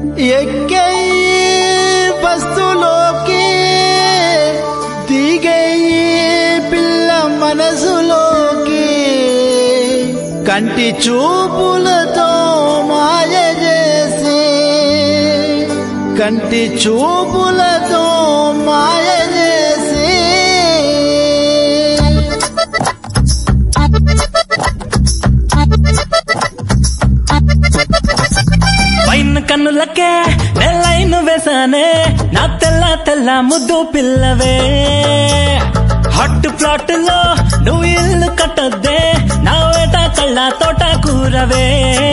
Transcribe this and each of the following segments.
ఎక్కయి బస్సులోకి దిగయి పిల్ల మనసులోకి కంటి చూపులతో మాయ చేసి కంటి చూపులతో మాయ చేసి పైన కన్నులకే నెలైన వేసానే నా తెల్ల తెల్ల ముద్దు పిల్లవే హట్ ప్లాట్ లో నువ్వు ఇల్లు కట్టొద్దే నా వేట కళ్ళ తోట కూరవే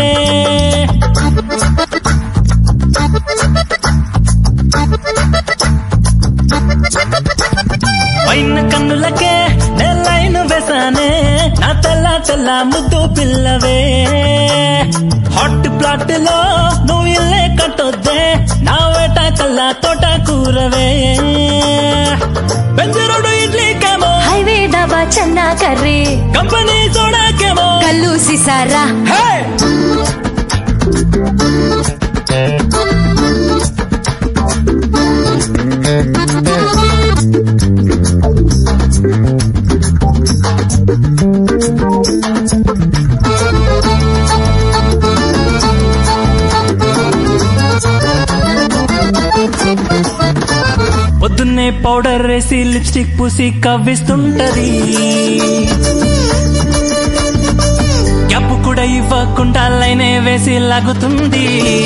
పైన కన్నులకే నెలైన వేసానే నా తెల్ల తెల్ల ముద్దు పిల్లవే హాట్ ప్లాట్ లో నువ్వు ఇల్లే కట్టొద్దే నా వేట కల్లా తోట కూరవే బెంజరోడు ఇడ్లీకేమో హైవే డాబా చన్నా కర్రీ కంపెనీ సోడాకేమో కల్లు సిసారా హే! పొద్దున్నే పౌడర్ వేసి లిప్స్టిక్ పూసి కవ్విస్తుంటది క్యాప్ కూడా ఇవ్వకుండా లైనే వేసి లాగుతుంది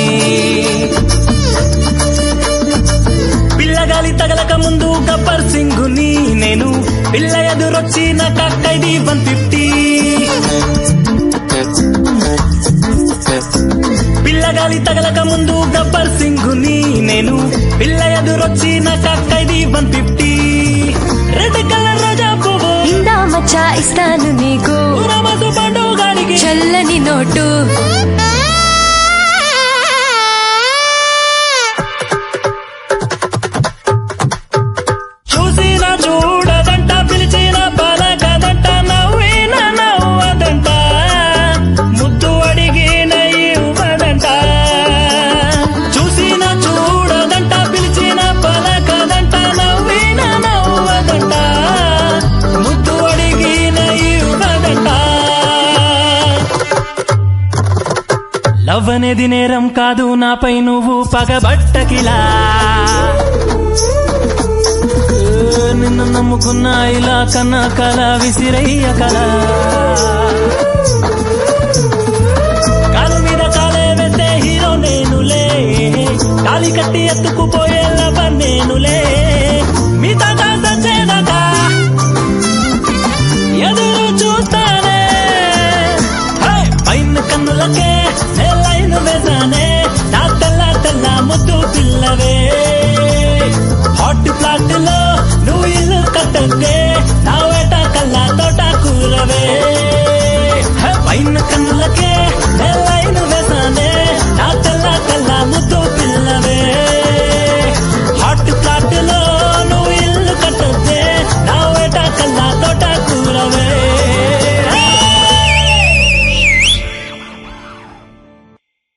పిల్లగాలి తగలక ముందు గబ్బర్ సింగుని నేను పిల్ల ఎదురొచ్చి నా కక్కైది వన్ ఫిఫ్టీ పిల్లగాలి తగలక ముందు గబ్బర్ సింగుని నేను పిల్ల ఎదురొచ్చి నా కక్కైది వన్ ఫిఫ్టీ రెడ్ కలర్ రోజా పువ్వు ఇందా మచ్చా ఇస్తాను నీకు ఊరమసు పండుగానికి చల్లని నోటు చూసిన చూడదంట పిలిచిన పలకదంట నవ్విన నవ్వదంట ముద్దు అడిగిన ఇవ్వదంట చూసిన చూడదంట పిలిచిన పలకదంట నవ్విన నవ్వదంట ముద్దు అడిగిన ఇవ్వదంట లవ్ అనేది నేరం కాదు నాపై నువ్వు పగబట్టకిలా ఏ, నిన్ను నమ్ముకున్న ఇలా కన్నా కల విసిరయ్య కల కాలు మీద కాలే వేస్తే హీరో నేనులే కాలి కట్టి ఎత్తుకుపోయే